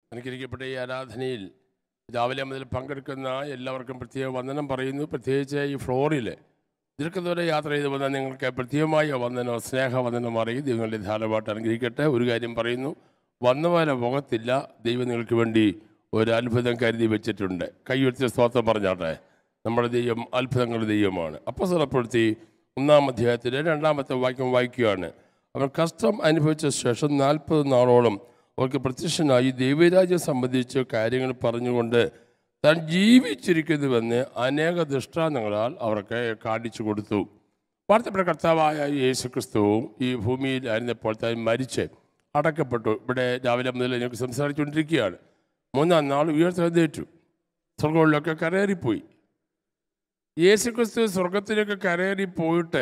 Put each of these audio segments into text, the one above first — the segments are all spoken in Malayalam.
അനുകരിക്കപ്പെട്ട ഈ ആരാധനയിൽ രാവിലെ മുതൽ പങ്കെടുക്കുന്ന എല്ലാവർക്കും പ്രത്യേക വന്ദനം പറയുന്നു പ്രത്യേകിച്ച് ഈ ഫ്ലോറിൽ ദീർഘദൂര യാത്ര ചെയ്ത് വന്ന നിങ്ങൾക്ക് പ്രത്യേകമായ വന്ദനം സ്നേഹവന്ദനം അറിയും ദൈവങ്ങളുടെ ധാരാളമായിട്ട് അനുഗ്രഹിക്കട്ടെ ഒരു കാര്യം പറയുന്നു വന്നവരെ മുഖത്തില്ല ദൈവം നിങ്ങൾക്ക് വേണ്ടി ഒരു അത്ഭുതം കരുതി വെച്ചിട്ടുണ്ട് കൈയുയർത്തിയ സ്തോത്രം പറഞ്ഞാട്ടെ നമ്മുടെ ദൈവം അത്ഭുതങ്ങളുടെ ദൈവമാണ് അപ്പസ്വലപ്പെടുത്തി ഒന്നാം അധ്യായത്തിലെ രണ്ടാമത്തെ വാക്യം വായിക്കുകയാണ് അവർ കഷ്ടം അനുഭവിച്ച ശേഷം നാൽപ്പത് നാളോളം അവർക്ക് പ്രത്യക്ഷനായി ദൈവരാജ്യം സംബന്ധിച്ച് കാര്യങ്ങൾ പറഞ്ഞുകൊണ്ട് താൻ ജീവിച്ചിരിക്കുന്നുവെന്ന് അനേക ദൃഷ്ടാന്തങ്ങളാൽ അവർക്ക് കാണിച്ചു കൊടുത്തു വാർത്തപ്പെട്ട കർത്താവായ യേശു ക്രിസ്തുവും ഈ ഭൂമിയിലായിരുന്നപ്പോൾ താൻ മരിച്ച് അടക്കപ്പെട്ടു ഇവിടെ രാവിലെ മുതൽ ഞങ്ങൾക്ക് സംസാരിച്ചുകൊണ്ടിരിക്കുകയാണ് മൂന്നാം നാൾ ഉയർത്തെഴുന്നേറ്റു സ്വർഗങ്ങളിലൊക്കെ കരേറിപ്പോയി യേശു ക്രിസ്തു സ്വർഗത്തിലേക്ക് കരേറി പോയിട്ട്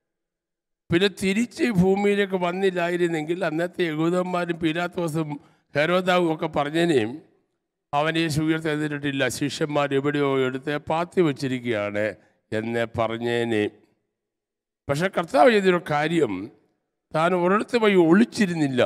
പിന്നെ തിരിച്ച് ഈ ഭൂമിയിലേക്ക് വന്നില്ലായിരുന്നെങ്കിൽ അന്നത്തെ യഹൂദന്മാരും പീലാത്തോസും ഹെരോദാവും ഒക്കെ പറഞ്ഞതിനെയും അവൻ യേശു ഉയർത്തെഴുന്നേറ്റിട്ടില്ല ശിഷ്യന്മാർ എവിടെയോ എടുത്ത് പാത്തി വച്ചിരിക്കുകയാണ് എന്ന് പറഞ്ഞേനെ പക്ഷെ കർത്താവ് ചെയ്തൊരു കാര്യം താൻ ഒരിടത്ത് പോയി ഒളിച്ചിരുന്നില്ല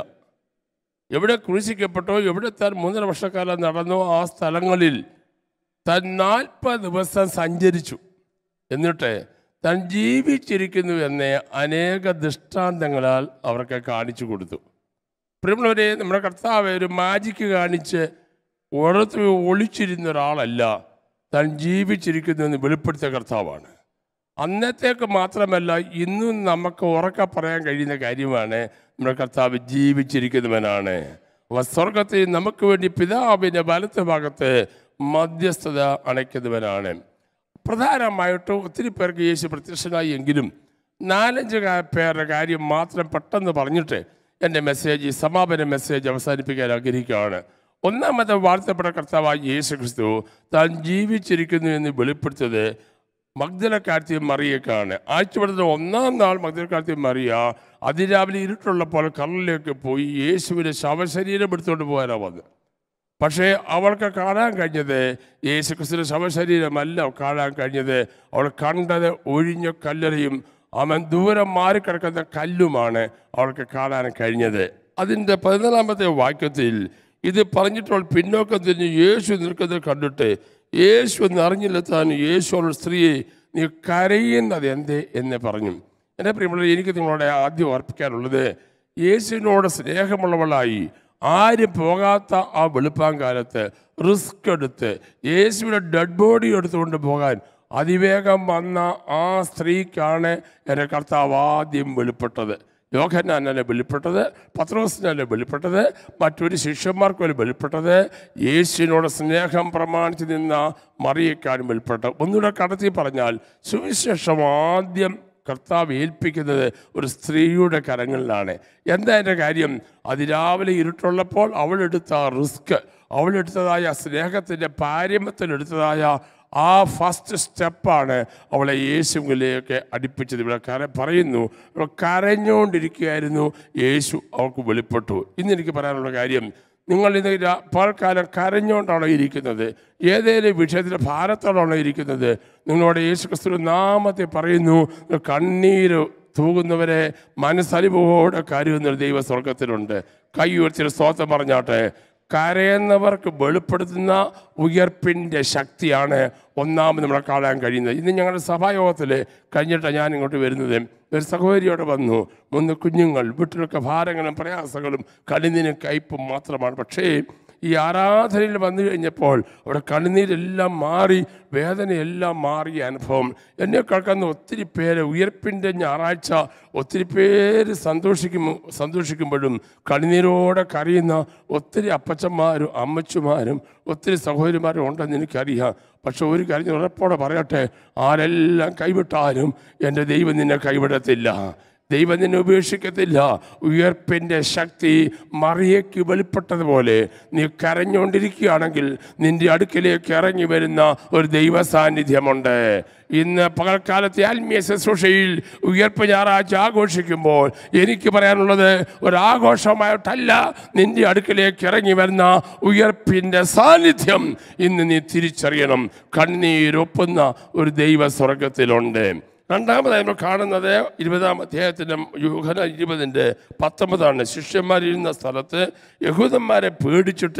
എവിടെ ക്രൂശിക്കപ്പെട്ടോ എവിടെ താൻ മൂന്നര വർഷക്കാലം നടന്നോ ആ സ്ഥലങ്ങളിൽ താൻ നാൽപ്പത് ദിവസം സഞ്ചരിച്ചു എന്നിട്ട് താൻ ജീവിച്ചിരിക്കുന്നു എന്ന അനേക ദൃഷ്ടാന്തങ്ങളാൽ അവർക്ക് കാണിച്ചു കൊടുത്തു പ്രിയമുള്ളവരെ നമ്മുടെ കർത്താവ് ഒരു മാജിക്ക് കാണിച്ച് ഓരോരുത്തർ ഒളിച്ചിരുന്ന ഒരാളല്ല താൻ ജീവിച്ചിരിക്കുന്നു എന്ന് വെളിപ്പെടുത്തിയ കർത്താവാണ് അന്നത്തേക്ക് മാത്രമല്ല ഇന്നും നമുക്ക് ഉറക്കെ പറയാൻ കഴിയുന്ന കാര്യമാണ് നമ്മുടെ കർത്താവ് ജീവിച്ചിരിക്കുന്നവനാണ് അവ സ്വർഗത്തിൽ നമുക്ക് വേണ്ടി പിതാവിൻ്റെ വലത്ത് ഭാഗത്ത് മധ്യസ്ഥത അണയ്ക്കുന്നവനാണ് പ്രധാനമായിട്ട് ഒത്തിരി പേർക്ക് യേശു പ്രത്യക്ഷനായി എങ്കിലും നാലഞ്ച് കാ- പേരുടെ കാര്യം മാത്രം പെട്ടെന്ന് പറഞ്ഞിട്ട് എൻ്റെ മെസ്സേജ് ഈ സമാപന മെസ്സേജ് അവസാനിപ്പിക്കാൻ ആഗ്രഹിക്കുകയാണ് ഒന്നാമത്തെ വാഴ്ത്തപ്പെട്ട കർത്താവായ യേശു ക്രിസ്തു താൻ ജീവിച്ചിരിക്കുന്നു എന്ന് വെളിപ്പെടുത്തത് മഗ്ദലക്കാരത്തി മറിയക്കാണ് ആഴ്ചപ്പെടുന്ന ഒന്നാം നാൾ മഗ്ദലക്കാരത്തി മറിയ അതിരാവിലെ ഇരുട്ടുള്ളപ്പോൾ കടലിലേക്ക് പോയി യേശുവിൻ്റെ ശവശരീരം എടുത്തുകൊണ്ട് പോകാനാണ് വന്നത് പക്ഷേ അവൾക്ക് കാണാൻ കഴിഞ്ഞത് യേശു ക്രിസ്തുവിന്റെ ശവശരീരമല്ല കാണാൻ കഴിഞ്ഞത് അവൾ കണ്ടത് ഒഴിഞ്ഞ കല്ലറയും അവൻ ദൂരം മാറിക്കിടക്കുന്ന കല്ലുമാണ് അവൾക്ക് കാണാൻ കഴിഞ്ഞത് അതിൻ്റെ പതിനാലാമത്തെ വാക്യത്തിൽ ഇത് പറഞ്ഞിട്ടവൾ പിന്നോക്കം തിരിഞ്ഞ് യേശു നിൽക്കുന്നത് കണ്ടിട്ട് യേശു എന്നറിഞ്ഞില്ല താൻ യേശുവോട് സ്ത്രീയെ നീ കരയുന്നത് എന്തേ എന്ന് പറഞ്ഞു എൻ്റെ പ്രിയമുള്ള എനിക്ക് നിങ്ങളോട് ആദ്യം ഓർപ്പിക്കാനുള്ളത് യേശുവിനോട് സ്നേഹമുള്ളവളായി ആരും പോകാത്ത ആ വെളുപ്പാങ്കാലത്ത് റിസ്ക് എടുത്ത് യേശുവിൻ്റെ ഡെഡ് ബോഡി എടുത്തുകൊണ്ട് പോകാൻ അതിവേഗം വന്ന ആ സ്ത്രീക്കാണ് എൻ്റെ കർത്താവ് ആദ്യം വെളിപ്പെട്ടത് യോഹന്നാനല്ല വെളിപ്പെട്ടത് പത്രോസിനല്ല വെളിപ്പെട്ടത് മറ്റൊരു ശിഷ്യന്മാർക്കും വെളിപ്പെട്ടത് യേശുവിനോട് സ്നേഹം പ്രമാണിച്ച് നിന്ന മറിയേക്കാരും വെളിപ്പെട്ടത് ഒന്നുകൂടെ കടത്തി പറഞ്ഞാൽ സുവിശേഷം ആദ്യം കർത്താവ് ഏൽപ്പിക്കുന്നത് ഒരു സ്ത്രീയുടെ കരങ്ങളിലാണ് എന്താ എൻ്റെ കാര്യം അതിരാവിലെ ഇരുട്ടുള്ളപ്പോൾ അവളെടുത്ത ആ റിസ്ക് അവളെടുത്തതായ സ്നേഹത്തിൻ്റെ പാരമ്യത്തിലെടുത്തതായ ആ ഫസ്റ്റ് സ്റ്റെപ്പാണ് അവളെ യേശുവിലേക്ക് അടുപ്പിച്ചത് ഇവിടെ കര പറയുന്നു അവൾ കരഞ്ഞുകൊണ്ടിരിക്കുകയായിരുന്നു യേശു അവൾക്ക് വെളിപ്പെട്ടു ഇന്ന് എനിക്ക് പറയാനുള്ള കാര്യം നിങ്ങൾ ഇന്ന് രാ- പകൽക്കാലം കരഞ്ഞുകൊണ്ടാണോ ഇരിക്കുന്നത് ഏതേലും വിഷയത്തിൻ്റെ ഭാരത്തോടാണോ ഇരിക്കുന്നത് നിങ്ങളോട് യേശു ക്രിസ്തു നാമത്തെ പറയുന്നു നിങ്ങൾ കണ്ണീര് തൂകുന്നവരെ മനസ്സലിപോടെ കരുതുന്നൊരു ദൈവ സ്വർഗത്തിലുണ്ട് കൈ ഉയർത്തിയ സ്തോത്രം പറഞ്ഞാട്ടെ കരയുന്നവർക്ക് വെളിപ്പെടുത്തുന്ന ഉയർപ്പിൻ്റെ ശക്തിയാണ് ഒന്നാമത് നമ്മളെ കാണാൻ കഴിയുന്നത് ഇന്ന് ഞങ്ങളുടെ സഭായോഗത്തിൽ കഴിഞ്ഞിട്ടാണ് ഞാൻ ഇങ്ങോട്ട് വരുന്നത് ഒരു സഹോദരിയോടെ വന്നു മൂന്ന് കുഞ്ഞുങ്ങൾ വീട്ടിലൊക്കെ ഭാരങ്ങളും പ്രയാസങ്ങളും കണ്ണുനീരും കയ്പും മാത്രമാണ് പക്ഷേ ഈ ആരാധനയിൽ വന്നു കഴിഞ്ഞപ്പോൾ അവിടെ കണ്ണുനീരെല്ലാം മാറി വേദനയെല്ലാം മാറിയ അനുഭവം എന്നെ കേൾക്കുന്ന ഒത്തിരി പേര് ഉയർപ്പിൻ്റെ ഞായറാഴ്ച ഒത്തിരി പേര് സന്തോഷിക്കും സന്തോഷിക്കുമ്പോഴും കണ്ണുനീരോടെ കരയുന്ന ഒത്തിരി അപ്പച്ചന്മാരും അമ്മച്ചുമാരും ഒത്തിരി സഹോദരിമാരും ഉണ്ടെന്ന് എനിക്കറിയാം പക്ഷെ ഒരു കാര്യം ഉറപ്പോടെ പറയട്ടെ ആരെല്ലാം കൈവിട്ടാലും എൻ്റെ ദൈവം നിന്നെ കൈവിടത്തില്ല ദൈവം നിന്നെ ഉപേക്ഷിക്കത്തില്ല ഉയർപ്പിൻ്റെ ശക്തി മറിയയ്ക്ക് വെളിപ്പെട്ടതുപോലെ നീ കരഞ്ഞുകൊണ്ടിരിക്കുകയാണെങ്കിൽ നിന്റെ അടുക്കിലേക്ക് ഇറങ്ങി വരുന്ന ഒരു ദൈവ സാന്നിധ്യമുണ്ട് ഇന്ന് പകൽക്കാലത്തെ ആത്മീയ ശുശ്രൂഷയിൽ ഉയർപ്പ് ഞായറാഴ്ച ആഘോഷിക്കുമ്പോൾ എനിക്ക് പറയാനുള്ളത് ഒരാഘോഷമായിട്ടല്ല നിന്റെ അടുക്കിലേക്ക് ഇറങ്ങി വരുന്ന ഉയർപ്പിൻ്റെ സാന്നിധ്യം ഇന്ന് നീ തിരിച്ചറിയണം കണ്ണീരൊപ്പുന്ന ഒരു ദൈവ സ്വർഗത്തിലുണ്ട് രണ്ടാമതായി നമ്മൾ കാണുന്നത് ഇരുപതാം അധ്യായത്തിൻ്റെ യൂഹന ഇരുപതിൻ്റെ പത്തൊമ്പതാണ് ശിഷ്യന്മാരിരുന്ന സ്ഥലത്ത് യഹൂദന്മാരെ പേടിച്ചിട്ട്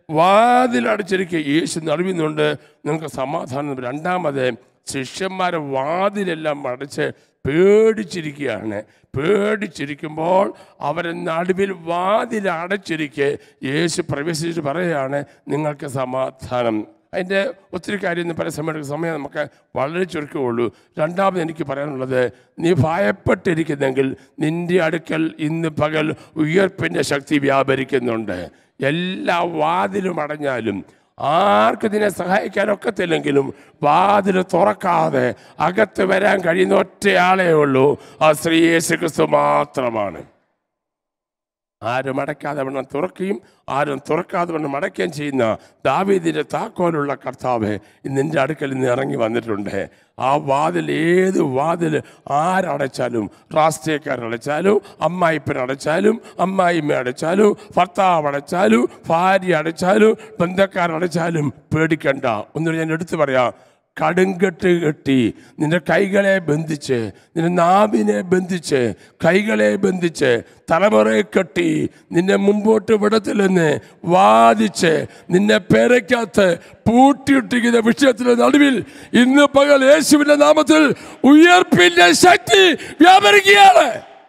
വാതിലടച്ചിരിക്കുക യേശു നടുവിന്നുണ്ട് നിങ്ങൾക്ക് സമാധാനം രണ്ടാമത് ശിഷ്യന്മാരെ വാതിലെല്ലാം അടച്ച് പേടിച്ചിരിക്കുകയാണ് പേടിച്ചിരിക്കുമ്പോൾ അവരെ നടുവിൽ വാതിൽ അടച്ചിരിക്കെ യേശു പ്രവേശിച്ചിട്ട് പറയുകയാണ് നിങ്ങൾക്ക് സമാധാനം അതിൻ്റെ ഒത്തിരി കാര്യം ഇന്ന് പല സമയം സമയം നമുക്ക് വളരെ ചുരുക്കമുള്ളൂ രണ്ടാമത് എനിക്ക് പറയാനുള്ളത് നീ ഭയപ്പെട്ടിരിക്കുന്നെങ്കിൽ നിന്റെ അടുക്കൽ ഇന്ന് പകൽ ഉയർപ്പിൻ്റെ ശക്തി വ്യാപരിക്കുന്നുണ്ട് എല്ലാ വാതിലും അടഞ്ഞാലും ആർക്ക് ഇതിനെ സഹായിക്കാനൊക്കത്തില്ലെങ്കിലും വാതിൽ തുറക്കാതെ അകത്ത് വരാൻ കഴിയുന്ന ഒറ്റയാളേ ഉള്ളൂ ആ ശ്രീ യേശു ക്രിസ്തു മാത്രമാണ് ആരും അടയ്ക്കാതെ വണ്ണം തുറക്കുകയും ആരും തുറക്കാതെ വണ്ണം അടയ്ക്കുകയും ചെയ്യുന്ന ദാവീദിൻ്റെ താക്കോലുള്ള കർത്താവ് ഇന്ന് നിൻ്റെ അടുക്കൽ നിന്ന് ഇറങ്ങി വന്നിട്ടുണ്ട് ആ വാതിൽ ഏത് വാതിൽ ആരടച്ചാലും രാഷ്ട്രീയക്കാരടച്ചാലും അമ്മായിപ്പൻ അടച്ചാലും അമ്മായിമ്മ അടച്ചാലും ഭർത്താവ് അടച്ചാലും ഭാര്യ അടച്ചാലും ബന്ധക്കാരടച്ചാലും പേടിക്കണ്ട ഒന്നുകൂടി ഞാൻ എടുത്തു പറയാം കടുങ്കെട്ട് കെട്ടി നിന്റെ കൈകളെ ബന്ധിച്ച് നിന്റെ നാവിനെ ബന്ധിച്ച് കൈകളെ ബന്ധിച്ച് തലമുറയെ കെട്ടി നിന്നെ മുമ്പോട്ട് വിടത്തില്ലെന്ന് വാദിച്ച് നിന്നെ പേരയ്ക്കകത്ത് പൂട്ടിയിട്ടിരിക്കുന്ന വിഷയത്തിന്റെ നടുവിൽ ഇന്ന് പകൽ യേശുവിന്റെ നാമത്തിൽ ഉയർപ്പിന്റെ ശക്തി വ്യാപരിക്കുകയാണ്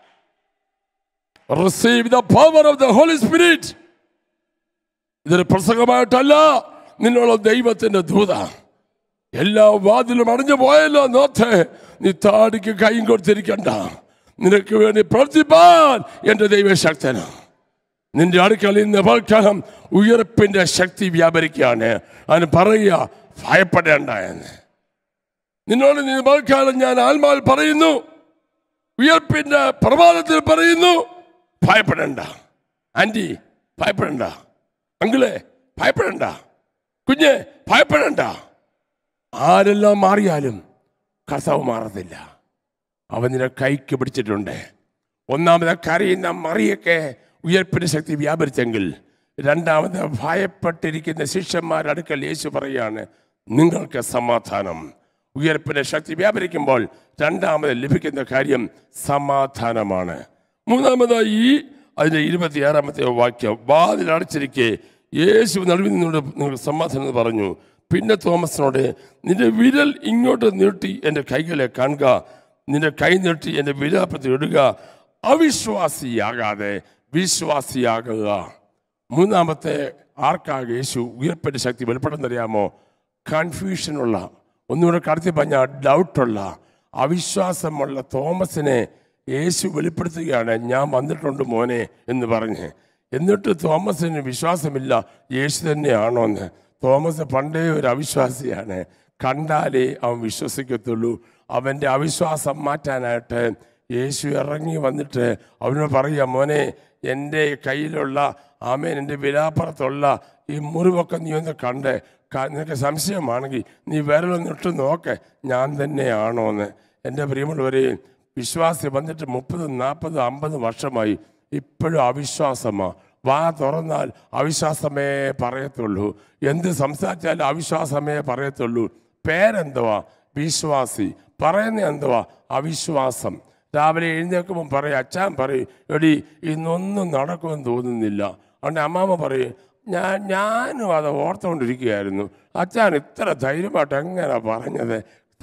receive the power of the Holy Spirit ഇതൊരു പ്രസംഗമായിട്ടല്ല നിന്നുള്ള ദൈവത്തിന്റെ ദൂത എല്ലാ വാതിലും അടഞ്ഞു പോയല്ലോ നോത്ത് നീ താടിക്ക് കൈയും കൊടുത്തിരിക്കണ്ട നിനക്ക് വേണ്ടി പ്രവർത്തിപ്പാൻ എൻ്റെ ദൈവശക്തന നിന്റെ അടുക്കൽ ഇന്ന് പൽക്കാലം ഉയർപ്പിന്റെ ശക്തി വ്യാപരിക്കുകയാണ് അതിന് പറയുക ഭയപ്പെടേണ്ട എന്ന് നിന്നോട് നീ പൽക്കാലം ഞാൻ ആത്മാവിൽ പറയുന്നു ഉയർപ്പിന്റെ പ്രഭാതത്തിൽ പറയുന്നു ഭയപ്പെടേണ്ട ആന്റി ഭയപ്പെടേണ്ട അങ്കിളെ ഭയപ്പെടേണ്ട കുഞ്ഞ് ഭയപ്പെടേണ്ട ആരെല്ലാം മാറിയാലും കർത്താവ് മാറത്തില്ല അവൻ നിന്നെ കൈക്ക് പിടിച്ചിട്ടുണ്ട് ഒന്നാമത് കരയുന്ന മറിയൊക്കെ ഉയർപ്പിന്റെ ശക്തി വ്യാപരിച്ചെങ്കിൽ രണ്ടാമത് ഭയപ്പെട്ടിരിക്കുന്ന ശിഷ്യന്മാരുടെ അടുക്കൽ യേശു പറയാണ് നിങ്ങൾക്ക് സമാധാനം ഉയർപ്പിന്റെ ശക്തി വ്യാപരിക്കുമ്പോൾ രണ്ടാമത് ലഭിക്കുന്ന കാര്യം സമാധാനമാണ് മൂന്നാമതായി ഈ അതിൻ്റെ ഇരുപത്തിയാറാമത്തെ വാക്യം വാതിൽ അടച്ചിരിക്കെ യേശു നടുവിൽ നിന്നോട് നിങ്ങൾ സമാധാനം എന്ന് പറഞ്ഞു പിന്നെ തോമസിനോട് നിന്റെ വിരൽ ഇങ്ങോട്ട് നീട്ടി എൻ്റെ കൈകളെ കാണുക നിന്റെ കൈ നീട്ടി എൻ്റെ വിലാപത്തിൽ ഇടുക അവിശ്വാസിയാകാതെ വിശ്വാസിയാകുക മൂന്നാമത്തെ ആർക്കാകെ യേശു ഉയർപ്പിൻ്റെ ശക്തി വെളിപ്പെടുന്നറിയാമോ കൺഫ്യൂഷനുള്ള ഒന്നുകൂടെ കടത്തി പറഞ്ഞ ഡൗട്ടുള്ള അവിശ്വാസമുള്ള തോമസിനെ യേശു വെളിപ്പെടുത്തുകയാണ് ഞാൻ വന്നിട്ടുണ്ട് മോനെ എന്ന് പറഞ്ഞ് എന്നിട്ട് തോമസിന് വിശ്വാസമില്ല യേശു തന്നെയാണോ എന്ന് തോമസ് പണ്ടേ ഒരു അവിശ്വാസിയാണ് കണ്ടാലേ അവൻ വിശ്വസിക്കത്തുള്ളൂ അവൻ്റെ അവിശ്വാസം മാറ്റാനായിട്ട് യേശു ഇറങ്ങി വന്നിട്ട് അവനോട് പറയുക മോനെ എൻ്റെ കയ്യിലുള്ള ആമേൻ എൻ്റെ വിലാപ്പുറത്തുള്ള ഈ മുറിവൊക്കെ നീ ഒന്ന് കണ്ട് ക- നിനക്ക് സംശയമാണെങ്കിൽ നീ വിരലൊന്നിട്ട് നോക്ക് ഞാൻ തന്നെയാണോ എന്ന് എൻ്റെ പ്രിയമുള്ളവരെ വിശ്വാസി വന്നിട്ട് മുപ്പത് നാൽപ്പത് അമ്പത് വർഷമായി ഇപ്പോഴും അവിശ്വാസമാ വാ തുറന്നാൽ അവിശ്വാസമേ പറയത്തുള്ളൂ എന്ത് സംസാരിച്ചാലും അവിശ്വാസമേ പറയത്തുള്ളൂ പേരെന്തുവാ വിശ്വാസി പറയുന്ന എന്തുവാ അവിശ്വാസം രാവിലെ എഴുന്നേൽക്കുമ്പോൾ പറയും അച്ഛൻ പറയും എടി ഇന്നൊന്നും നടക്കുമെന്ന് തോന്നുന്നില്ല അതുകൊണ്ട് അമ്മാമ്മ പറയും ഞാൻ ഞാനും അത് ഓർത്തുകൊണ്ടിരിക്കുകയായിരുന്നു അച്ഛൻ ഇത്ര ധൈര്യമായിട്ട് എങ്ങനെ പറഞ്ഞത്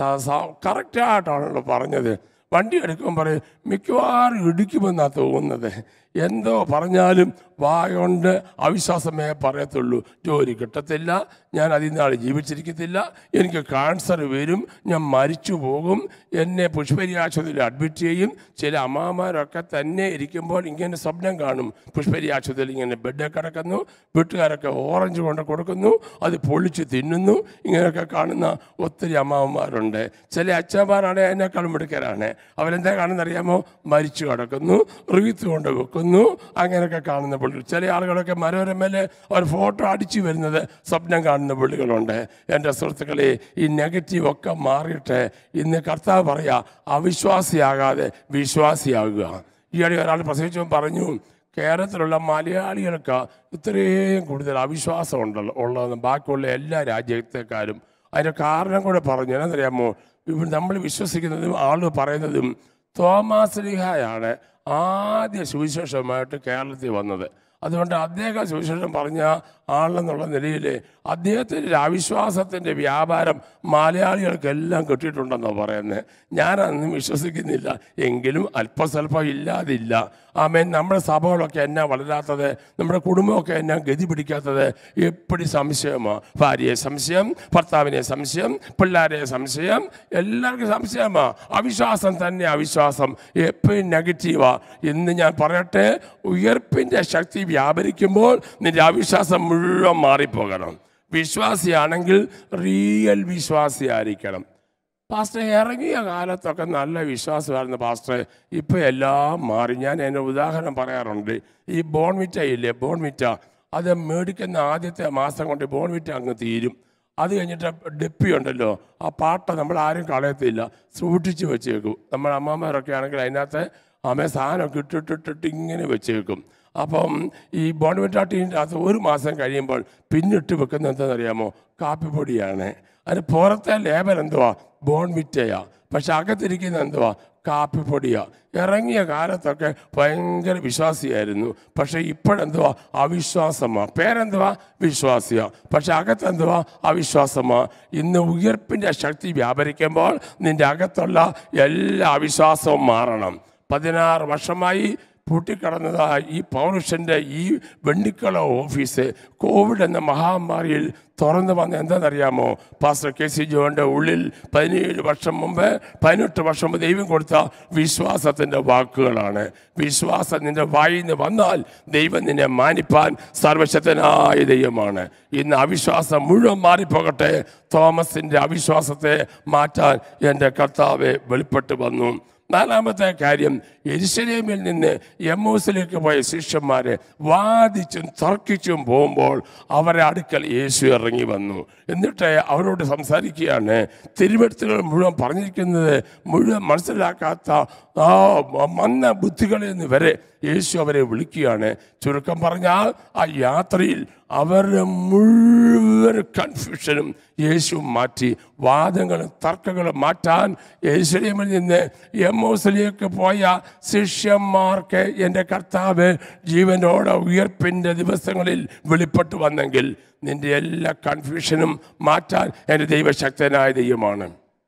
കറക്റ്റായിട്ടാണല്ലോ പറഞ്ഞത് വണ്ടി എടുക്കുമ്പോൾ പറയും മിക്കവാറും ഇടിക്കുമെന്നാണ് തോന്നുന്നത് എന്തോ പറഞ്ഞാലും വായുകൊണ്ട് അവിശ്വാസമേ പറയത്തുള്ളൂ ജോലി കിട്ടത്തില്ല ഞാൻ അതിൽ നാൾ ജീവിച്ചിരിക്കത്തില്ല എനിക്ക് ക്യാൻസർ വരും ഞാൻ മരിച്ചു പോകും എന്നെ പുഷ്പരി ആശുപത്രിയിൽ അഡ്മിറ്റ് ചെയ്യും ചില അമ്മാമാരൊക്കെ തന്നെ ഇരിക്കുമ്പോൾ ഇങ്ങനെ സ്വപ്നം കാണും പുഷ്പരി ആശുപത്രിയിൽ ഇങ്ങനെ ബെഡിൽ കിടക്കുന്നു വീട്ടുകാരൊക്കെ ഓറഞ്ച് കൊണ്ട് കൊടുക്കുന്നു അത് പൊളിച്ച് തിന്നുന്നു ഇങ്ങനെയൊക്കെ കാണുന്ന ഒത്തിരി അമ്മാവന്മാരുണ്ട് ചില അച്ഛന്മാരാണ് എന്നെക്കാളും മിടുക്കരാണ് അവരെന്താ കാണുന്നറിയാമോ മരിച്ചു കിടക്കുന്നു റീത്ത് കൊണ്ട് വെക്കുന്നു അങ്ങനെയൊക്കെ കാണുന്ന പുള്ളി ചില ആളുകളൊക്കെ മനോരമയിൽ ഒരു ഫോട്ടോ അടിച്ചു വരുന്നത് സ്വപ്നം കാണുന്ന പുള്ളികളുണ്ട് എൻ്റെ സുഹൃത്തുക്കളെ ഈ നെഗറ്റീവ് ഒക്കെ മാറിയിട്ട് ഇന്ന് കർത്താവ് പറയാ അവിശ്വാസിയാകാതെ വിശ്വാസിയാകുക ഈയിടെ ഒരാൾ പ്രസംഗിച്ചു പറഞ്ഞു കേരളത്തിലുള്ള മലയാളികൾക്ക് ഇത്രയും കൂടുതൽ അവിശ്വാസം ഉണ്ടല്ലോ ഉള്ളതെന്ന് ബാക്കിയുള്ള എല്ലാ രാജ്യത്തെക്കാരും അതിൻ്റെ കാരണം കൂടെ പറഞ്ഞു എന്നറിയാമോ ഇവർ നമ്മൾ വിശ്വസിക്കുന്നതും ആള് പറയുന്നതും തോമാസ് ലിഹായാണ് ആദ്യ സുവിശേഷമായിട്ട് കേരളത്തിൽ വന്നത് അതുകൊണ്ട് അദ്ദേഹം സുവിശേഷം പറഞ്ഞ ആളെന്നുള്ള നിലയിൽ അദ്ദേഹത്തിൻ്റെ ഒരു അവിശ്വാസത്തിൻ്റെ വ്യാപാരം മലയാളികൾക്കെല്ലാം കിട്ടിയിട്ടുണ്ടെന്നാണ് പറയുന്നത് ഞാനതൊന്നും വിശ്വസിക്കുന്നില്ല എങ്കിലും അല്പസ്വല്പം ഇല്ലാതില്ല ആമേൻ നമ്മുടെ സഭകളൊക്കെ എന്നാ വളരാത്തത് നമ്മുടെ കുടുംബമൊക്കെ എന്നാ ഗതി പിടിക്കാത്തത് എപ്പടി സംശയമാണ് ഭാര്യയെ സംശയം ഭർത്താവിനെ സംശയം പിള്ളേരെ സംശയം എല്ലാവർക്കും സംശയമാ അവിശ്വാസം തന്നെ അവിശ്വാസം എപ്പോഴും നെഗറ്റീവാ എന്ന് ഞാൻ പറയട്ടെ ഉയർപ്പിൻ്റെ ശക്തി വ്യാപരിക്കുമ്പോൾ നിന്റെ അവിശ്വാസം മുഴുവൻ മാറിപ്പോകണം വിശ്വാസിയാണെങ്കിൽ റിയൽ വിശ്വാസിയായിരിക്കണം പാസ്റ്റർ ഇറങ്ങിയ കാലത്തൊക്കെ നല്ല വിശ്വാസമായിരുന്നു പാസ്റ്റർ ഇപ്പം എല്ലാം മാറി ഞാൻ എൻ്റെ ഉദാഹരണം പറയാറുണ്ട് ഈ ബോൺവിറ്റ ഇല്ലേ ബോൺവിറ്റ അത് മേടിക്കുന്ന ആദ്യത്തെ മാസം കൊണ്ട് ബോൺവിറ്റ അങ്ങ് തീരും അത് കഴിഞ്ഞിട്ട് ഡെപ്പി ഉണ്ടല്ലോ ആ പാട്ട നമ്മൾ ആരും കളയത്തില്ല സൂക്ഷിച്ച് വെച്ചേക്കും നമ്മുടെ അമ്മമാരൊക്കെ ആണെങ്കിൽ അതിനകത്ത് അമ്മ സാധനമൊക്കെ ഇട്ടിട്ടിട്ടിട്ട് ഇങ്ങനെ വെച്ചേക്കും അപ്പം ഈ ബോൺവിറ്റ ടീൻ്റെ അകത്ത് ഒരു മാസം കഴിയുമ്പോൾ പിന്നിട്ട് വെക്കുന്നത് എന്താണെന്നറിയാമോ കാപ്പിപ്പൊടിയാണ് അതിന് പുറത്തെ ലേബൽ എന്തുവാ ബോൺവിറ്റയാ പക്ഷെ അകത്തിരിക്കുന്ന എന്തുവാ കാപ്പിപ്പൊടിയാ ഇറങ്ങിയ കാലത്തൊക്കെ ഭയങ്കര വിശ്വാസിയായിരുന്നു പക്ഷെ ഇപ്പോഴെന്തുവാ അവിശ്വാസമാ പേരെന്തുവാ വിശ്വാസിയാ പക്ഷെ അകത്തെന്തുവാ അവിശ്വാസമാ ഇന്ന് ഉയർപ്പിൻ്റെ ശക്തി വ്യാപരിക്കുമ്പോൾ നിന്റെ അകത്തുള്ള എല്ലാ അവിശ്വാസവും മാറണം പതിനാറ് വർഷമായി പൂട്ടിക്കിടന്നതാ ഈ പൗരുഷൻ്റെ ഈ വെണ്ണിക്കള ഓഫീസ് കോവിഡ് എന്ന മഹാമാരിയിൽ തുറന്നു വന്ന എന്താണെന്നറിയാമോ പാസ്റ്റർ കെ സി ജോന്റെ ഉള്ളിൽ പതിനേഴ് വർഷം മുമ്പ് പതിനെട്ട് വർഷം മുമ്പ് ദൈവം കൊടുത്ത വിശ്വാസത്തിൻ്റെ വാക്കുകളാണ് വിശ്വാസം നിന്റെ വായിൽ നിന്ന് വന്നാൽ ദൈവം നിന്നെ മാനിപ്പാൻ സർവശക്തനായ ദൈവമാണ് ഇന്ന് അവിശ്വാസം മുഴുവൻ മാറിപ്പോകട്ടെ തോമസിൻ്റെ അവിശ്വാസത്തെ മാറ്റാൻ എൻ്റെ കർത്താവ് വെളിപ്പെട്ട് വന്നു നാലാമത്തെ കാര്യം എരിശലേമിൽ നിന്ന് എമ്മൂസിലേക്ക് പോയ ശിഷ്യന്മാരെ വാദിച്ചും തർക്കിച്ചും പോകുമ്പോൾ അവരെ അടുക്കൽ യേശു ഇറങ്ങി വന്നു എന്നിട്ട് അവരോട് സംസാരിക്കുകയാണ് തിരുവെടുത്തുകൾ മുഴുവൻ പറഞ്ഞിരിക്കുന്നത് മുഴുവൻ മനസ്സിലാക്കാത്ത ആ മന്ന ബുദ്ധികളിൽ നിന്ന് വരെ യേശു അവരെ വിളിക്കുകയാണ് ചുരുക്കം പറഞ്ഞാൽ ആ യാത്രയിൽ അവരുടെ മുഴുവൻ കൺഫ്യൂഷനും യേശു മാറ്റി വാദങ്ങളും തർക്കങ്ങളും മാറ്റാൻ യേശുലേമിൽ നിന്ന് എമ്മോസിലേക്ക് പോയ ശിഷ്യന്മാർക്ക് എൻ്റെ കർത്താവ് ജീവനോടെ ഉയർപ്പിൻ്റെ ദിവസങ്ങളിൽ വെളിപ്പെട്ടു വന്നെങ്കിൽ നിന്റെ എല്ലാ കൺഫ്യൂഷനും മാറ്റാൻ എൻ്റെ ദൈവശക്തനായ ദൈവമാണ്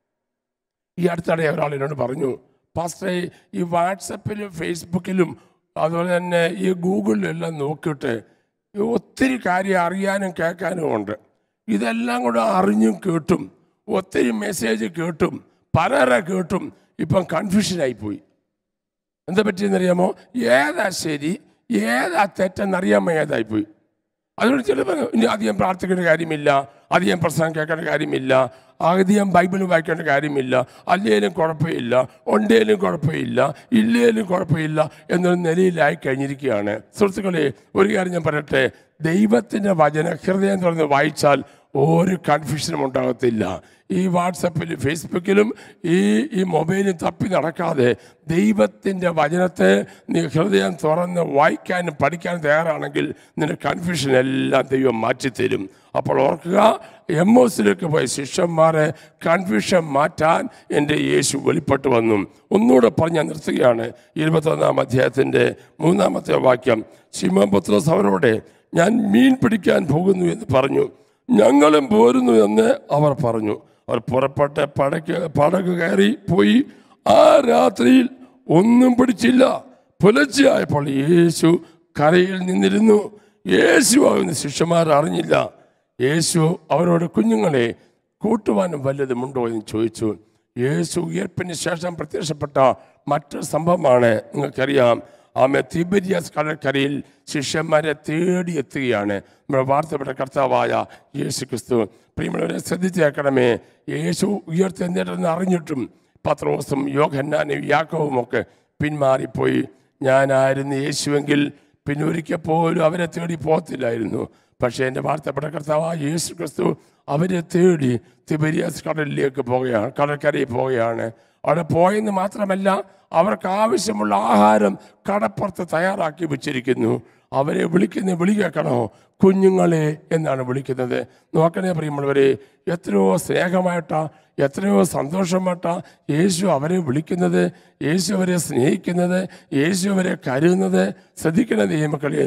ഈ അടുത്തിടെ ഒരാൾ എന്നോട് പറഞ്ഞു പാസ്റ്ററെ ഈ വാട്സപ്പിലും ഫേസ്ബുക്കിലും അതുപോലെ തന്നെ ഈ ഗൂഗിളിലെല്ലാം നോക്കിയിട്ട് ഈ ഒത്തിരി കാര്യം അറിയാനും കേൾക്കാനും ഉണ്ട് ഇതെല്ലാം കൂടെ അറിഞ്ഞും കേട്ടും ഒത്തിരി മെസ്സേജ് കേട്ടും പലരെ കേട്ടും ഇപ്പം കൺഫ്യൂഷനായിപ്പോയി എന്താ പറ്റിയെന്നറിയാമോ ഏതാ ശരി ഏതാ തെറ്റെന്നറിയാൻ ഏതായിപ്പോയി അതുകൊണ്ട് ചിലപ്പോൾ ഇനി അധികം പ്രാർത്ഥിക്കേണ്ട കാര്യമില്ല അധികം പ്രസംഗം കേൾക്കേണ്ട കാര്യമില്ല അധികം ബൈബിൾ വായിക്കേണ്ട കാര്യമില്ല അല്ലേലും കുഴപ്പമില്ല ഉണ്ടേലും കുഴപ്പമില്ല ഇല്ലേലും കുഴപ്പമില്ല എന്നൊരു നിലയിലായി കഴിഞ്ഞിരിക്കുകയാണ് സുഹൃത്തുക്കളെ ഒരു കാര്യം ഞാൻ പറയട്ടെ ദൈവത്തിൻ്റെ വചന ഹൃദയം തുറന്ന് വായിച്ചാൽ ഒരു കൺഫ്യൂഷനും ഉണ്ടാകത്തില്ല ഈ വാട്സപ്പിലും ഫേസ്ബുക്കിലും ഈ ഈ മൊബൈലും തപ്പി നടക്കാതെ ദൈവത്തിൻ്റെ വചനത്തെ നീ ഹൃദയം തുറന്ന് വായിക്കാനും പഠിക്കാനും തയ്യാറാണെങ്കിൽ നിന്റെ കൺഫ്യൂഷൻ എല്ലാം ദൈവം മാറ്റിത്തരും അപ്പോൾ ഓർക്കുക എം ഒസിലേക്ക് പോയ ശിഷ്യന്മാരെ കൺഫ്യൂഷൻ മാറ്റാൻ എൻ്റെ യേശു വെളിപ്പെട്ട് വന്നു ഒന്നുകൂടെ പറഞ്ഞ് ഞാൻ നിർത്തുകയാണ് ഇരുപത്തൊന്നാം അധ്യായത്തിൻ്റെ മൂന്നാമത്തെ വാക്യം ശിമോൻ പത്രോസ് അവരോട് ഞാൻ മീൻ പിടിക്കാൻ പോകുന്നു എന്ന് പറഞ്ഞു ഞങ്ങളും പോരുന്നു എന്ന് അവർ പറഞ്ഞു അവർ പുറപ്പെട്ട് പടക്ക് പടക്ക് കയറി പോയി ആ രാത്രിയിൽ ഒന്നും പിടിച്ചില്ല പുലർച്ചയായപ്പോൾ യേശു കരയിൽ നിന്നിരുന്നു യേശു ആകുന്ന ശിഷ്യന്മാർ അറിഞ്ഞില്ല യേശു അവരോട് കുഞ്ഞുങ്ങളെ കൂട്ടുവാനും വല്ലതുമുണ്ടോ എന്ന് ചോദിച്ചു യേശു ഉയർപ്പിന് ശേഷം പ്രത്യക്ഷപ്പെട്ട മറ്റൊരു സംഭവമാണ് നിങ്ങൾക്കറിയാം ആമെ തിബരിയസ് കടൽക്കരയിൽ ശിഷ്യന്മാരെ തേടി എത്തുകയാണ് നമ്മുടെ വാർത്തപ്പെട്ട കർത്താവായ യേശു ക്രിസ്തു പ്രിയമുള്ളവരെ ശ്രദ്ധിച്ചേക്കണമേ യേശു ഉയർത്തെന്നിട്ടെന്ന് അറിഞ്ഞിട്ടും പത്രോസും യോഹന്നാനും യാക്കവും ഒക്കെ പിന്മാറിപ്പോയി ഞാനായിരുന്നു യേശുവെങ്കിൽ പിന്നെ ഒരിക്കൽ പോലും അവരെ തേടി പോകത്തില്ലായിരുന്നു പക്ഷേ എൻ്റെ വാർത്തപ്പെട്ട കർത്താവായ യേശു ക്രിസ്തു അവരെ തേടി തിബരിയസ് കടലിലേക്ക് പോവുകയാണ് കടൽക്കരയിൽ പോവുകയാണ് അവിടെ പോയെന്ന് മാത്രമല്ല അവർക്ക് ആവശ്യമുള്ള ആഹാരം കടപ്പുറത്ത് തയ്യാറാക്കി വെച്ചിരിക്കുന്നു അവരെ വിളിക്കുന്ന വിളി കേൾക്കണോ കുഞ്ഞുങ്ങളെ എന്നാണ് വിളിക്കുന്നത് നോക്കണേ പ്രിയമുള്ളവരെ എത്രയോ സ്നേഹമായിട്ടാ എത്രയോ സന്തോഷമായിട്ടാ യേശു അവരെ വിളിക്കുന്നത് യേശു അവരെ സ്നേഹിക്കുന്നത് യേശു അവരെ കരുതുന്നത് ശ്രദ്ധിക്കണ നിയമക്കളെ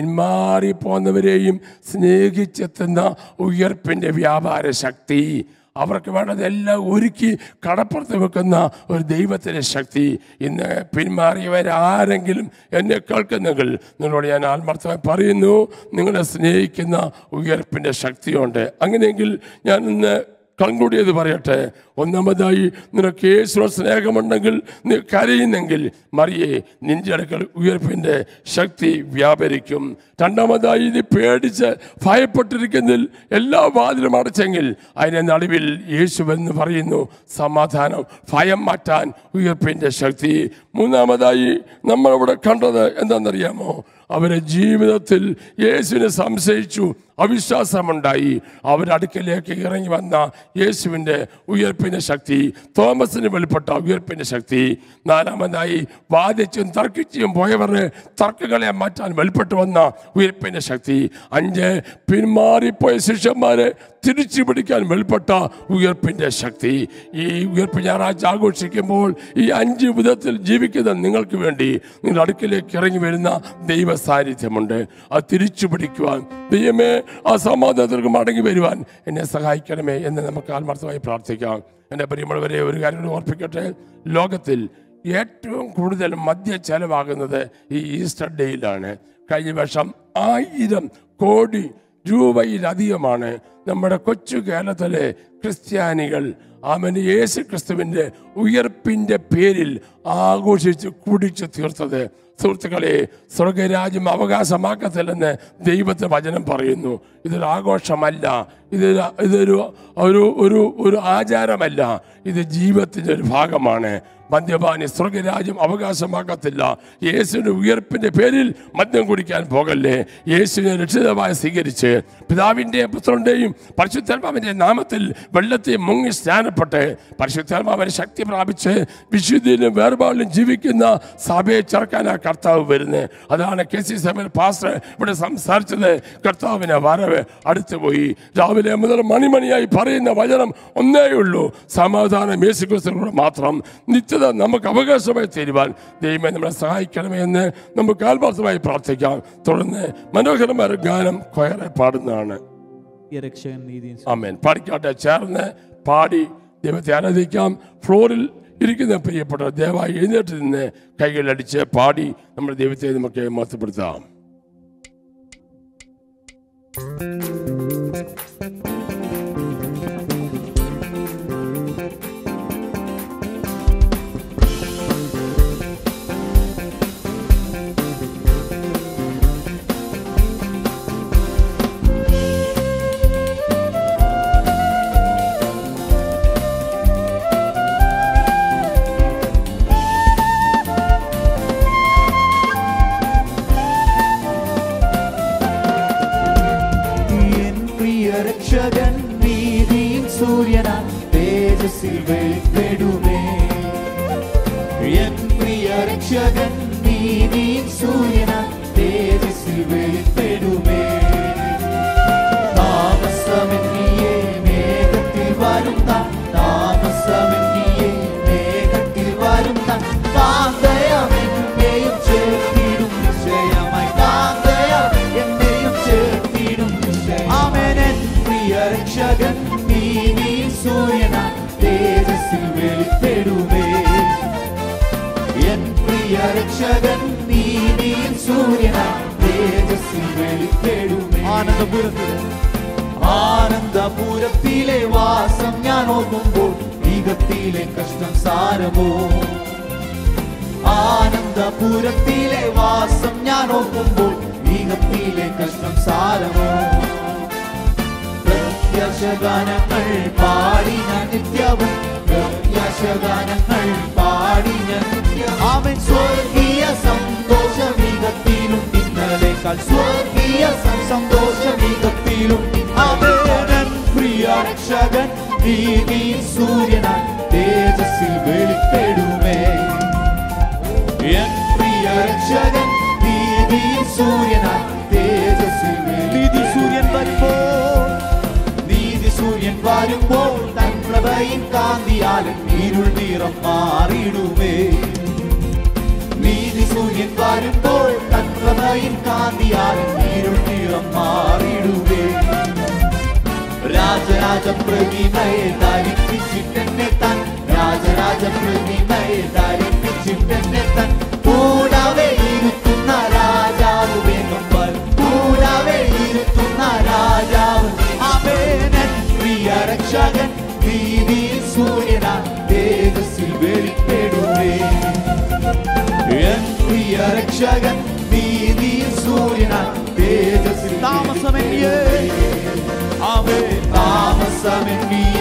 പിന്മാറിപ്പോന്നവരെയും സ്നേഹിച്ചെത്തുന്ന ഉയർപ്പിൻ്റെ വ്യാപാര ശക്തി അവർക്ക് വേണ്ടതെല്ലാം ഒരുക്കി കടപ്പുറത്ത് വെക്കുന്ന ഒരു ദൈവത്തിൻ്റെ ശക്തി ഇന്ന് പിന്മാറിയവരാരെങ്കിലും എന്നെ കേൾക്കുന്നെങ്കിൽ നിങ്ങളോട് ഞാൻ ആത്മാർത്ഥമായി പറയുന്നു നിങ്ങളെ സ്നേഹിക്കുന്ന ഉയർപ്പിൻ്റെ ശക്തിയുണ്ട് അങ്ങനെയെങ്കിൽ ഞാൻ ഇന്ന് കൺകൂടിയത് പറയട്ടെ ഒന്നാമതായി നിനക്ക് യേശുവ സ്നേഹമുണ്ടെങ്കിൽ നീ കരയുന്നെങ്കിൽ മറിയെ നിന്റെ അടുക്കൽ ഉയർപ്പിൻ്റെ ശക്തി വ്യാപരിക്കും രണ്ടാമതായി നീ പേടിച്ച് ഭയപ്പെട്ടിരിക്കുന്നതിൽ എല്ലാ വാതിലും അടച്ചെങ്കിൽ അതിനെ നടുവിൽ യേശുവെന്ന് പറയുന്നു സമാധാനം ഭയം മാറ്റാൻ ഉയർപ്പിൻ്റെ ശക്തി മൂന്നാമതായി നമ്മളിവിടെ കണ്ടത് എന്താണെന്നറിയാമോ അവരെ ജീവിതത്തിൽ യേശുവിനെ സംശയിച്ചു അവിശ്വാസമുണ്ടായി അവരടുക്കലേക്ക് ഇറങ്ങി വന്ന യേശുവിൻ്റെ ഉയർപ്പിൻ്റെ ശക്തി തോമസിന് വെളിപ്പെട്ട ഉയർപ്പിൻ്റെ ശക്തി നാലാമതായി വാദിച്ചും തർക്കിച്ചും പോയവരുടെ തർക്കങ്ങളെ മാറ്റാൻ വെളിപ്പെട്ടു വന്ന ഉയർപ്പിൻ്റെ ശക്തി അഞ്ച് പിന്മാറിപ്പോയ ശിഷ്യന്മാരെ തിരിച്ചു പിടിക്കാൻ വെളിപ്പെട്ട ഉയർപ്പിൻ്റെ ശക്തി ഈ ഉയർപ്പ് ഞായറാഴ്ച ആഘോഷിക്കുമ്പോൾ ഈ അഞ്ച് വിധത്തിൽ ജീവിക്കുന്ന നിങ്ങൾക്ക് വേണ്ടി നിങ്ങളുടെ അടുക്കിലേക്ക് ഇറങ്ങി വരുന്ന ദൈവ സാന്നിധ്യമുണ്ട് അത് തിരിച്ചു പിടിക്കുവാൻ ദൈവമേ ആ സമാധാനത്തിലേക്ക് മടങ്ങി വരുവാൻ എന്നെ സഹായിക്കണമേ എന്ന് നമുക്ക് ആത്മാർത്ഥമായി പ്രാർത്ഥിക്കാം എൻ്റെ പ്രിയമുള്ളവരെ ഒരു കാര്യം കൂടി ഓർപ്പിക്കട്ടെ ലോകത്തിൽ ഏറ്റവും കൂടുതൽ മദ്യ ചെലവാകുന്നത് ഈ ഈസ്റ്റർ ഡേയിലാണ് കഴിഞ്ഞ വർഷം ആയിരം കോടി രൂപയിലധികമാണ് നമ്മുടെ കൊച്ചു കേരളത്തിലെ ക്രിസ്ത്യാനികൾ അവന് യേശു ക്രിസ്തുവിൻ്റെ ഉയർപ്പിൻ്റെ പേരിൽ ആഘോഷിച്ച് കുടിച്ചു തീർത്തത് സുഹൃത്തുക്കളെ സ്വർഗരാജ്യം അവകാശമാക്കത്തില്ലെന്ന് ദൈവത്തെ വചനം പറയുന്നു ഇതൊരു ആഘോഷമല്ല ഇതൊരു ഇതൊരു ഒരു ഒരു ഒരു ആചാരമല്ല ഇത് ജീവിതത്തിൻ്റെ ഒരു ഭാഗമാണ് മദ്യപാനി സ്വർഗരാജ്യം അവകാശമാക്കത്തില്ല യേശുവിന്റെ ഉയർപ്പിന്റെ പേരിൽ മദ്യം കുടിക്കാൻ പോകല്ലേ യേശുവിനെ രക്ഷിതമായി സ്വീകരിച്ച് പിതാവിൻ്റെയും പുത്രൻ്റെയും പരിശുദ്ധാത്മാവിൻ്റെ നാമത്തിൽ വെള്ളത്തെ മുങ്ങി സ്നാനപ്പെട്ട് പരിശുദ്ധാത്മാവിനെ ശക്തി പ്രാപിച്ച് വിശുദ്ധിയിലും വേർപാടിലും ജീവിക്കുന്ന സഭയെ ചേർക്കാനാണ് കർത്താവ് വരുന്നത് അതാണ് കെ സി സമയം പാസ്റ്റർ ഇവിടെ സംസാരിച്ചത് കർത്താവിനെ വരവ് അടുത്തു പോയി രാവിലെ മുതൽ മണിമണിയായി പറയുന്ന വചനം ഒന്നേ ഉള്ളൂ സമാധാനം യേശുക്രിസ്തുവിലൂടെ മാത്രം നിത്യത നമുക്ക് അവകാശമായി തരുവാൻ ദൈവമേ നമ്മളെ സഹായിക്കണമേ എന്ന് നമുക്ക് ആത്മാർത്ഥമായി പ്രാർത്ഥിക്കാം തുടർന്ന് മനോഹരമായ ഒരു ഗാനം കൊയറെ പാടുന്നതാണ് ഈ രക്ഷകൻ നീതിയും ആമേൻ പാടിക്കാട്ടെ ചേർന്ന് പാടി ദൈവത്തെ ആരാധിക്കാം ഫ്ലോറിൽ ഇരിക്കുന്ന പ്രിയപ്പെട്ട ദയവായി എഴുന്നേറ്റ് നിന്ന് കൈകളടിച്ച് പാടി നമ്മുടെ ദൈവത്തെ നമുക്ക് മഹത്വപ്പെടുത്താം എൻ പ്രിയ രക്ഷകൻ നീതിയും സൂര്യനാ തേജസ്സിൽ വെളിപ്പെടുമേ എൻ പ്രിയ രക്ഷകൻ നീതിയും സൂര്യനാ തേജസ്സിൽ വെളിപ്പെടുമേ താമസമെന്നിയേ മേഘത്തിൽ വരുന്ന താമസമെന്നിയേ മേഘത്തിൽ വരുന്ന കാന്തയമെന്നെയും ചേർത്തിടും നിശ്ചയമായി കാന്തയം എന്നെയും ചേർത്തിടും നിശ്ചയം ആമേനൻ പ്രിയ രക്ഷകൻ നീതി സൂര്യന തേജസ്സിൽ വെളിപ്പെടുമേ എൻ പ്രിയ രക്ഷകൻ നീതി സൂര്യന തേജസ്സിൽ വെളിപ്പെടുമേ ആനന്ദപുരത്തിൽ ആനന്ദപുരത്തിലെ വാസം ഞാൻ ഓർക്കുമ്പോൾ ഈഗത്തിലെ കഷ്ടം സാരമോ ആനന്ദപുരത്തിലെ വാസം ഞാൻ ഓർക്കുമ്പോൾ ഈഗത്തിലെ കഷ്ടം സാരമോ പ്രത്യാശഗാനങ്ങൾ പാടി ഞാൻ നിത്യവും പ്രത്യാശഗാനങ്ങൾ പാടി ഞാൻ നിത്യവും ആമൻ സ്വർഗീയ സന്തോഷം ഈഗത്തിലും ഇന്നലേക്കാൾ സ്വർഗീയ സം- സന്തോഷം ഈഗത്തിലും ആമേൻ പ്രിയ രക്ഷകൻ നീതി സൂര്യനായി തേജസ്സിൽ വെളിപ്പെടുമേ എൻ പ്രിയ രക്ഷകൻ നീതി സൂര്യനായി തേജസ്സിൽ നീതി സൂര്യൻ വരുമ്പോൾ നീതി സൂര്യൻ വരുമ്പോൾ തൻ പ്രഭയിൻ കാന്തിയാലും ഇരുൾ നിറം മാറിയിടുമേ നീതി സൂര്യൻ വരുമ്പോൾ തൻ പ്രഭയിൻ കാന്തിയാലും ഇരുൾ നിറം മാറിയിടുമേ രാജരാജ പ്രതിമയെ ധരിപ്പിച്ചിട്ടെന്നെ താൻ രാജരാജ പ്രതിമയെ ധരിപ്പിച്ചിട്ടെന്നെ താൻ കൂടാതെ ഇരുത്തുന്ന രാജാവ് വേഗം വരും കൂടാതെ ഇരുത്തുന്ന രാജാവ് അമേനൻ പ്രിയ രക്ഷകൻ നീതിയിൽ സൂര്യനാ തേജസ്സിൽ വെളിപ്പെടുവേ എൻ പ്രിയ രക്ഷകൻ നീതിയിൽ സൂര്യനാ തേജസ്സിൽ താമസമെന്നിയേ അവേ താമസമെന്നിയേ